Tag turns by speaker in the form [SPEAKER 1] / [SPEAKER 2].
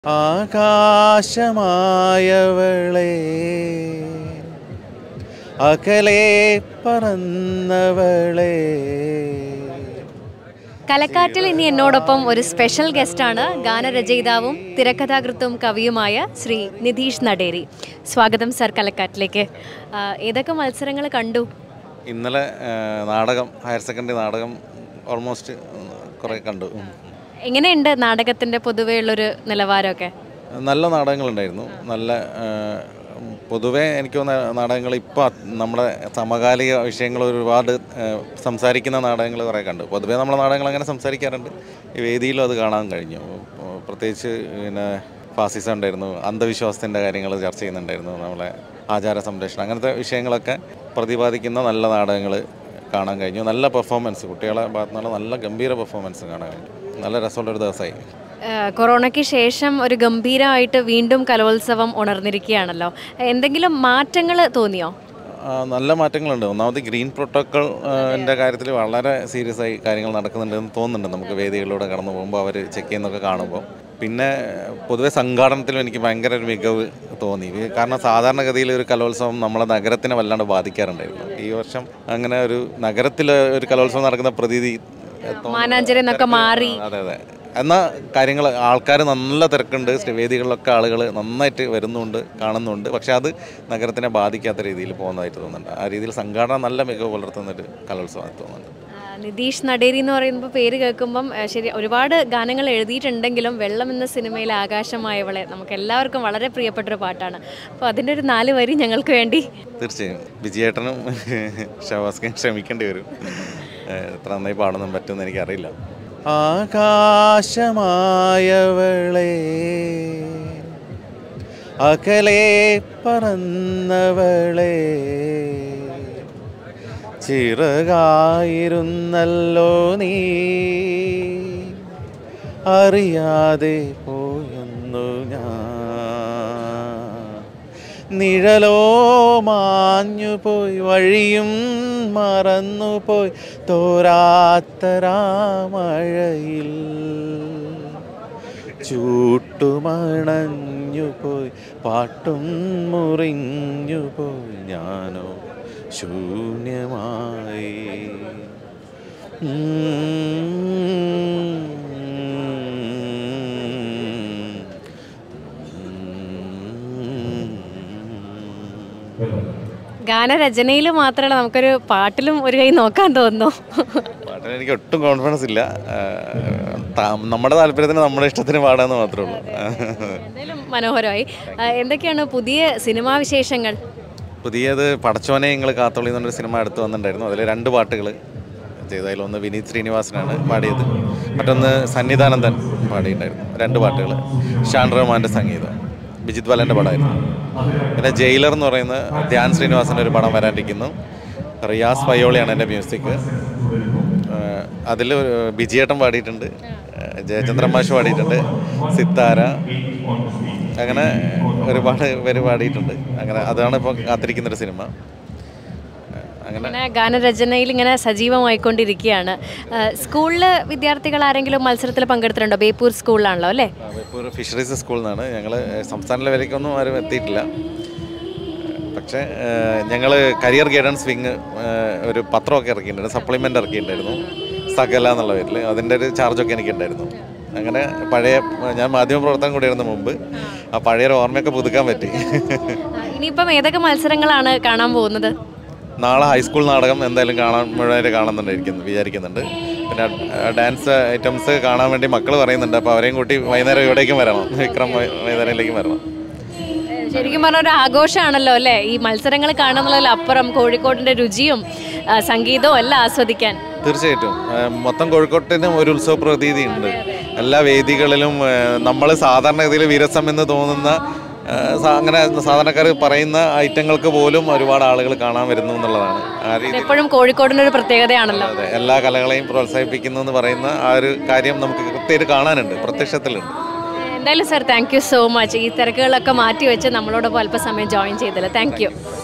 [SPEAKER 1] ആകാശമായവളെ അകലെ പറന്നവളെ
[SPEAKER 2] കലക്കാറ്റിൽ ഇനി എന്നോടൊപ്പം ഒരു സ്പെഷ്യൽ ഗസ്റ്റാണ് ഗാനരചയിതാവും തിരക്കഥാകൃത്തും കവിയുമായ ശ്രീ നിതീഷ് നടേരി സ്വാഗതം സർ കലക്കാറ്റിലേക്ക് ആ, ഏതൊക്കെ മത്സരങ്ങൾ കണ്ടു
[SPEAKER 1] ഇന്നലെ ആ, നാടകം ഹയർ സെക്കൻഡറി നാടകം ഓൾമോസ്റ്റ് കുറേ കണ്ടു ഉം.
[SPEAKER 2] എങ്ങനെയുണ്ട് നാടകത്തിൻ്റെ പൊതുവേ ഉള്ളൊരു നിലവാരമൊക്കെ
[SPEAKER 1] നല്ല നാടകങ്ങളുണ്ടായിരുന്നു നല്ല ആ, പൊതുവേ എനിക്ക് തോന്നുന്ന നാടകങ്ങൾ ഇപ്പോൾ നമ്മുടെ സമകാലിക വിഷയങ്ങൾ ഒരുപാട് ആ, സംസാരിക്കുന്ന നാടകങ്ങൾ കുറേ കണ്ടു പൊതുവേ നമ്മളെ നാടകങ്ങൾ അങ്ങനെ സംസാരിക്കാറുണ്ട് ഈ വേദിയിലും അത് കാണാൻ കഴിഞ്ഞു അപ്പോൾ പ്രത്യേകിച്ച് പിന്നെ ഫാസിസം ഉണ്ടായിരുന്നു അന്ധവിശ്വാസത്തിൻ്റെ കാര്യങ്ങൾ ചർച്ച ചെയ്യുന്നുണ്ടായിരുന്നു നമ്മളെ ആചാര സംരക്ഷണം അങ്ങനത്തെ വിഷയങ്ങളൊക്കെ പ്രതിപാദിക്കുന്ന നല്ല നാടകങ്ങൾ കാണാൻ കഴിഞ്ഞു നല്ല പെർഫോമൻസ് കുട്ടികളെ ഭാഗത്തു നിന്നുള്ള നല്ല ഗംഭീര പെർഫോമൻസ് കാണാൻ കഴിഞ്ഞു നല്ല രസമുള്ളൊരു ദിവസമായി
[SPEAKER 2] ആ, കൊറോണയ്ക്ക് ശേഷം ഒരു ഗംഭീരമായിട്ട് വീണ്ടും കലോത്സവം ഉണർന്നിരിക്കുകയാണല്ലോ എന്തെങ്കിലും മാറ്റങ്ങൾ തോന്നിയോ
[SPEAKER 1] ആ, നല്ല മാറ്റങ്ങളുണ്ട് ഒന്നാമത് ഗ്രീൻ പ്രോട്ടോക്കോൾ എൻ്റെ കാര്യത്തിൽ വളരെ സീരിയസ് ആയി കാര്യങ്ങൾ നടക്കുന്നുണ്ടെന്ന് തോന്നുന്നുണ്ട് നമുക്ക് വേദികളിലൂടെ കടന്നു പോകുമ്പോൾ അവർ ചെക്ക് ചെയ്യുന്നൊക്കെ കാണുമ്പോൾ പിന്നെ പൊതുവെ സംഘാടനത്തിലും എനിക്ക് ഭയങ്കര ഒരു മികവ് തോന്നി ഇത് കാരണം സാധാരണഗതിയിൽ ഒരു കലോത്സവം നമ്മളെ നഗരത്തിനെ വല്ലാണ്ട് ബാധിക്കാറുണ്ടായിരുന്നു ഈ വർഷം അങ്ങനെ ഒരു നഗരത്തിൽ ഒരു കലോത്സവം നടക്കുന്ന പ്രതീതി തോന്നുന്നു.
[SPEAKER 2] മാനാഞ്ചേരി എന്നൊക്കെ മാറി
[SPEAKER 1] അതെ അതെ എന്നാൽ കാര്യങ്ങൾ ആൾക്കാർ നല്ല തിരക്കുണ്ട് സ്റ്റേ- വേദികളിലൊക്കെ ആളുകൾ നന്നായിട്ട് വരുന്നുണ്ട് കാണുന്നുണ്ട് പക്ഷെ അത് നഗരത്തിനെ ബാധിക്കാത്ത രീതിയിൽ പോകുന്നതായിട്ട് തോന്നുന്നുണ്ട് ആ രീതിയിൽ സംഘാടനം നല്ല മികവ് പുലർത്തുന്നൊരു കലോത്സവമായിട്ട് തോന്നുന്നുണ്ട്
[SPEAKER 2] ആ, നിതീഷ് നടേരി എന്ന് പറയുമ്പോൾ പേര് കേൾക്കുമ്പം ആ, ശരി ഒരുപാട് ഗാനങ്ങൾ എഴുതിയിട്ടുണ്ടെങ്കിലും വെള്ളം എന്ന സിനിമയിലെ ആകാശമായവളെ നമുക്ക് എല്ലാവർക്കും വളരെ പ്രിയപ്പെട്ടൊരു പാട്ടാണ് അപ്പോൾ അതിൻ്റെ ഒരു നാല് വരി ഞങ്ങൾക്ക് വേണ്ടി
[SPEAKER 1] തീർച്ചയായും വിജയേട്ടനും ഷവാസ്കയും ക്ഷമിക്കേണ്ടി വരും ഏഹ് എത്ര നന്നായി പാടൊന്നും പറ്റുമെന്ന് എനിക്കറിയില്ല ആകാശമായവളെ അകലെ പറന്നവളെ ചിറകായിരുന്നല്ലോ നീ അറിയാതെ പോയെന്നു ഞാൻ നിഴലോ മാഞ്ഞുപോയി വഴിയും മറന്നുപോയി തോരാത്തരാമഴയിൽ ചൂട്ടുമണഞ്ഞുപോയി പാട്ടും മുറിഞ്ഞുപോയി ഞാനോ ശൂന്യമായി
[SPEAKER 2] ഗാനരചനയിൽ മാത്രമല്ല നമുക്കൊരു പാട്ടിലും ഒരു കൈ നോക്കാൻ തോന്നുന്നു
[SPEAKER 1] പാട്ടിന് എനിക്ക് ഒട്ടും കോൺഫിഡൻസ് ഇല്ല ആഹ് താ- നമ്മുടെ താല്പര്യത്തിന് നമ്മുടെ ഇഷ്ടത്തിന് പാടാന്ന് മാത്രമേ ഉള്ളൂ
[SPEAKER 2] എന്തായാലും മനോഹരമായി ആ, എന്തൊക്കെയാണ് പുതിയ സിനിമാ വിശേഷങ്ങൾ
[SPEAKER 1] പുതിയത് പടച്ചോനെ നിങ്ങൾ കാത്തോളി എന്നൊരു സിനിമ അടുത്ത് വന്നിട്ടുണ്ടായിരുന്നു അതിൽ രണ്ട് പാട്ടുകൾ ചെയ്തു അതിലൊന്ന് വിനീത് ശ്രീനിവാസനാണ് പാടിയത് മറ്റൊന്ന് സന്നിധാനന്ദൻ പാടിയിട്ടുണ്ടായിരുന്നു രണ്ട് പാട്ടുകൾ ഷാൻ റഹ്മാൻ്റെ സംഗീതം ബിജിത് ബാലൻ്റെ പടമായിരുന്നു പിന്നെ ജയിലർ എന്ന് പറയുന്ന ധ്യാൻ ശ്രീനിവാസൻ്റെ ഒരു പടം വരാനിരിക്കുന്നു റിയാസ് പയ്യോളിയാണ് എൻ്റെ മ്യൂസിക് അതിൽ ബിജിയേട്ടൻ പാടിയിട്ടുണ്ട് ഏഹ് ജയചന്ദ്രൻ മാഷ് പാടിയിട്ടുണ്ട് സിത്താര അങ്ങനെ ഒരുപാട് പേര് പാടിയിട്ടുണ്ട് അങ്ങനെ അതാണ് ഇപ്പോൾ കാത്തിരിക്കുന്നൊരു സിനിമ അങ്ങനെ
[SPEAKER 2] അങ്ങനെ ഗാനരചനയിൽ ഇങ്ങനെ സജീവമായിക്കൊണ്ടിരിക്കുകയാണ് സ്കൂളിൽ വിദ്യാർത്ഥികൾ ആരെങ്കിലും മത്സരത്തിൽ പങ്കെടുത്തിട്ടുണ്ടോ ബേപ്പൂർ സ്കൂളിലാണല്ലോ അല്ലേ
[SPEAKER 1] ബേപ്പൂർ ഫിഷറീസ് സ്കൂളിൽ നിന്നാണ് ഞങ്ങൾ സംസ്ഥാന ലെവലിലേക്കൊന്നും ആരും എത്തിയിട്ടില്ല പക്ഷേ ഞങ്ങൾ കരിയർ ഗൈഡൻസ് വിങ് ഒരു പത്രമൊക്കെ ഇറക്കിയിട്ടുണ്ടായിരുന്നു സപ്ലിമെൻ്റ് ഇറക്കിയിട്ടുണ്ടായിരുന്നു സകല എന്നുള്ള പേരിൽ അതിൻ്റെ ഒരു ചാർജൊക്കെ എനിക്കുണ്ടായിരുന്നു അങ്ങനെ പഴയ ഞാൻ മാധ്യമപ്രവർത്തനം കൂടിയായിരുന്നു മുമ്പ് ആ പഴയ ഒരു ഓർമ്മയൊക്കെ പുതുക്കാൻ പറ്റി
[SPEAKER 2] ആ, ഇനിയിപ്പം ഏതൊക്കെ മത്സരങ്ങളാണ് കാണാൻ പോകുന്നത്
[SPEAKER 1] നാളെ ഹൈസ്കൂൾ നാടകം എന്തായാലും കാണാൻ മുഴുവനായിട്ട് കാണുന്നുണ്ടായിരിക്കുന്നു വിചാരിക്കുന്നുണ്ട് പിന്നെ ഡാൻസ് ഐറ്റംസ് കാണാൻ വേണ്ടി മക്കൾ പറയുന്നുണ്ട് അപ്പോൾ അവരെയും കൂട്ടി വൈകുന്നേരം ഇവിടേക്കും വരണം വിക്രം വൈ- വൈകുന്നേരത്തിലേക്കും വരണം
[SPEAKER 2] ശരിക്കും പറഞ്ഞ ഒരു ആഘോഷമാണല്ലോ അല്ലേ ഈ മത്സരങ്ങൾ കാണുന്നതിലപ്പുറം കോഴിക്കോടിന്റെ രുചിയും ആ, സംഗീതവും എല്ലാം ആസ്വദിക്കാൻ
[SPEAKER 1] തീർച്ചയായിട്ടും ഏഹ് മൊത്തം കോഴിക്കോട്ടിനും ഒരു ഉത്സവ പ്രതീതി ഉണ്ട് എല്ലാ വേദികളിലും നമ്മൾ സാധാരണഗതിയിൽ വിരസം എന്ന് തോന്നുന്ന ഏഹ് സ- അങ്ങനെ സാധാരണക്കാർ പറയുന്ന ഐറ്റങ്ങൾക്ക് പോലും ഒരുപാട് ആളുകൾ കാണാൻ വരുന്നു എന്നുള്ളതാണ് ആ രീതി
[SPEAKER 2] എപ്പോഴും കോഴിക്കോടിന്റെ ഒരു പ്രത്യേകതയാണല്ലോ
[SPEAKER 1] അതെ എല്ലാ കലകളെയും പ്രോത്സാഹിപ്പിക്കുന്നു എന്ന് പറയുന്ന ആ ഒരു കാര്യം നമുക്ക് കൃത്യമായിട്ട് കാണാനുണ്ട് പ്രത്യക്ഷത്തിലുണ്ട്
[SPEAKER 2] എന്തായാലും sir thank you so much ഈ തിരക്കുകളൊക്കെ മാറ്റി വെച്ച് നമ്മളോടൊപ്പം അല്പസമയം ജോയിൻ ചെയ്തല്ലോ താങ്ക് യു